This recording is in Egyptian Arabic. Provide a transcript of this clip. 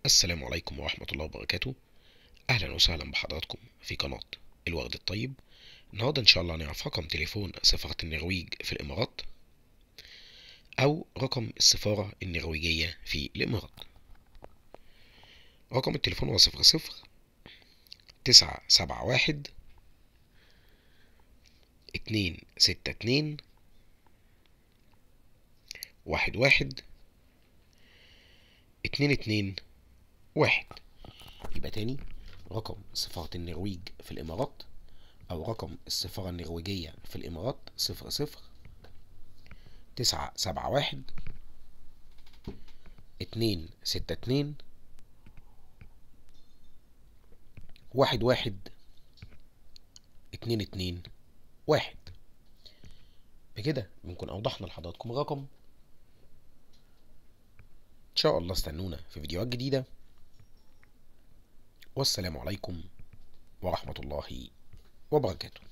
السلام عليكم ورحمة الله وبركاته أهلا وسهلا بحضراتكم في قناة الورد الطيب النهاردة إن شاء الله هنعرف رقم تليفون سفارة النرويج في الإمارات أو رقم السفارة النرويجية في الإمارات رقم التليفون هو صفر صفر تسعة سبعة واحد اتنين ستة اتنين واحد واحد اتنين اتنين واحد يبقى تاني رقم سفارة النرويج في الإمارات أو رقم السفارة النرويجية في الإمارات صفر صفر تسعة سبعة واحد اتنين ستة اتنين واحد واحد اتنين اتنين واحد بكده بنكون أوضحنا لحضراتكم الرقم إن شاء الله استنونا في فيديوهات جديدة والسلام عليكم ورحمة الله وبركاته